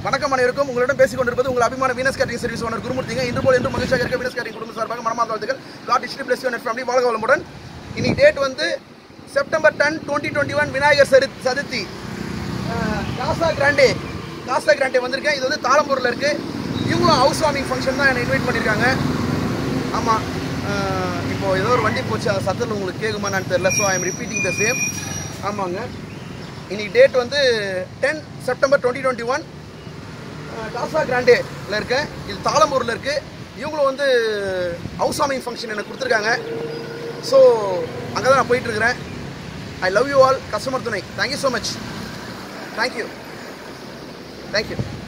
வணக்கம் அனைவருக்கும் உங்களிடம் பேசிக் கொண்டிருப்பது உங்கள் அபிமான வீனஸ் கேட்டரிங் சர்வீஸ் ஓனர் குருமூர்த்திங்க இன்று போல் என்று மகிழ்ச்சியாக இருக்க வீனஸ் கேட்டரிங் குடும்ப சார்பாக மனமார்ந்த வாழ்த்துக்கள் காட் இஸ்டி பிளஸ் யூனிட் ஃபேமிலி வாழ்க வளமுடன் இன்னைக்கு டேட் வந்து September ten twenty twenty one Vinayagar சரி சதுர்த்தி அஹ், காசா கிராண்டே காசா கிராண்டே வந்திருக்கேன் இது வந்து தாளம்பூரில் இருக்குது இவங்களும் ஹவுஸ் வார்மிங் ஃபங்க்ஷன் தான் என்னை இன்வைட் பண்ணியிருக்காங்க ஆமாம் இப்போ ஏதோ ஒரு வண்டி போச்சு அது சத்தத்தில் உங்களுக்கு கேட்குமான்னு தெரியல so I am repeating the same ஆமாங்க இன்னைக்கு டேட் வந்து ten September twenty twenty one Casa கிராண்டேல இருக்கேன் இது தாளம்பூரில் இருக்குது இவங்களும் வந்து ஹவுஸ் வார்மிங் ஃபங்க்ஷன் எனக்கு கொடுத்துருக்காங்க ஸோ அங்கே தான் நான் போயிட்டுருக்கிறேன் I love you all customer துணை thank you so much thank you thank you